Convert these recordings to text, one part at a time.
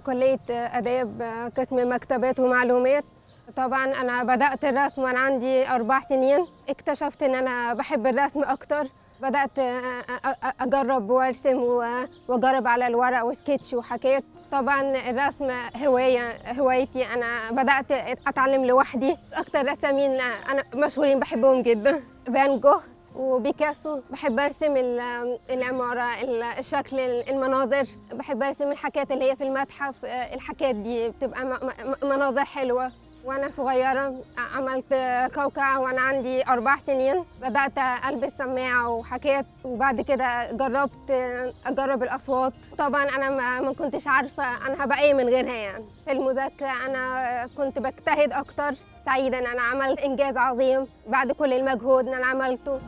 كلية آداب قسم مكتبات ومعلومات طبعا أنا بدأت الرسم وأنا عندي أربع سنين اكتشفت إن أنا بحب الرسم أكتر بدأت أجرب وأرسم وأجرب على الورق وسكتش وحاجات طبعا الرسم هواية هوايتي أنا بدأت أتعلم لوحدي أكتر رسامين أنا مشهورين بحبهم جدا فان جوخ وبيكاسو بحب ارسم العماره الشكل المناظر بحب ارسم الحاجات اللي هي في المتحف الحاجات دي بتبقى مناظر حلوه وانا صغيره عملت كوكع وانا عندي اربع سنين بدات البس سماعه وحاجات وبعد كده جربت اجرب الاصوات طبعا انا ما كنتش عارفه انا هبقى ايه من غيرها يعني في المذاكره انا كنت بجتهد اكتر سعيده ان انا عملت انجاز عظيم بعد كل المجهود اللي انا عملته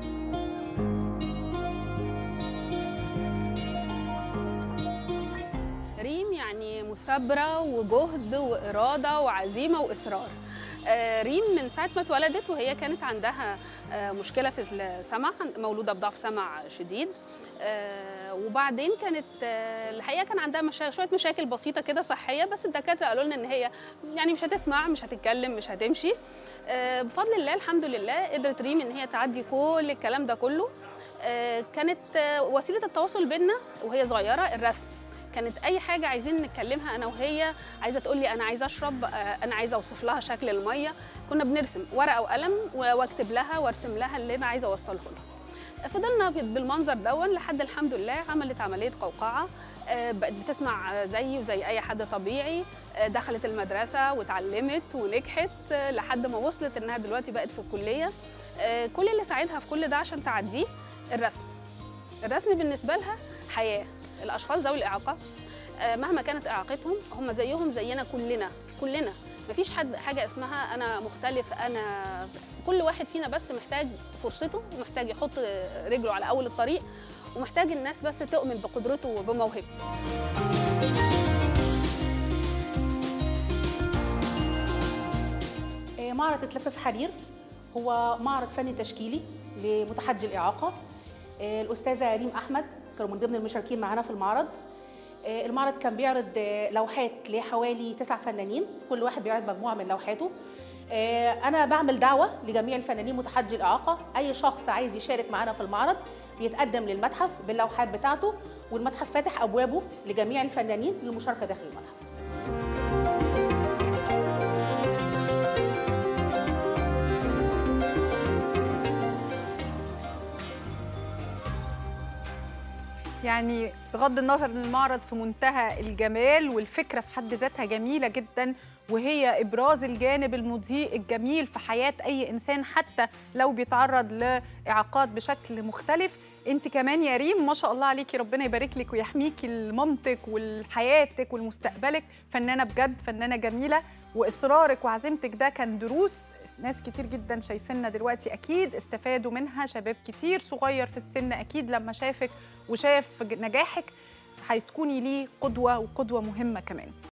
ريم يعني مثابرة وجهد وإرادة وعزيمة وإصرار ريم من ساعة ما اتولدت وهي كانت عندها مشكلة في السمع مولودة بضعف سمع شديد وبعدين كانت الحقيقه كان عندها مشا... شويه مشاكل بسيطه كده صحيه بس الدكاتره قالوا لنا ان هي يعني مش هتسمع مش هتتكلم مش هتمشي بفضل الله الحمد لله قدرت ريم ان هي تعدي كل الكلام ده كله كانت وسيله التواصل بينا وهي صغيره الرسم كانت اي حاجه عايزين نتكلمها انا وهي عايزه تقول لي انا عايزه اشرب انا عايزه اوصف لها شكل الميه كنا بنرسم ورقه وقلم واكتب لها وارسم لها اللي انا عايزه اوصله لها فضلنا بالمنظر دون لحد الحمد لله عملت عمليه قوقعه بقت بتسمع زي وزي اي حد طبيعي دخلت المدرسه واتعلمت ونجحت لحد ما وصلت انها دلوقتي بقت في الكليه كل اللي ساعدها في كل ده عشان تعديه الرسم الرسم بالنسبه لها حياه الاشخاص ذوي الاعاقه مهما كانت اعاقتهم هم زيهم زينا كلنا كلنا مفيش حد حاجه اسمها انا مختلف انا كل واحد فينا بس محتاج فرصته ومحتاج يحط رجله على اول الطريق ومحتاج الناس بس تؤمن بقدرته وبموهبته معرض اتلف في حرير هو معرض فني تشكيلي لمتحدي الاعاقه الاستاذه ريم احمد كانوا من ضمن المشاركين معانا في المعرض المعرض كان بيعرض لوحات لحوالي تسع فنانين كل واحد بيعرض مجموعه من لوحاته انا بعمل دعوه لجميع الفنانين متحدي الاعاقه اي شخص عايز يشارك معانا في المعرض بيتقدم للمتحف باللوحات بتاعته والمتحف فاتح ابوابه لجميع الفنانين للمشاركه داخل المتحف يعني بغض النظر ان المعرض في منتهى الجمال والفكره في حد ذاتها جميله جدا وهي ابراز الجانب المضيء الجميل في حياه اي انسان حتى لو بيتعرض لاعاقات بشكل مختلف انت كمان يا ريم ما شاء الله عليكي ربنا يبارك لك ويحميكي لمامتك ولحياتك ولمستقبلك فنانه بجد فنانه جميله واصرارك وعزيمتك ده كان دروس ناس كتير جدا شايفيننا دلوقتي اكيد استفادوا منها شباب كتير صغير في السن اكيد لما شافك وشاف نجاحك هتكوني ليه قدوه وقدوه مهمه كمان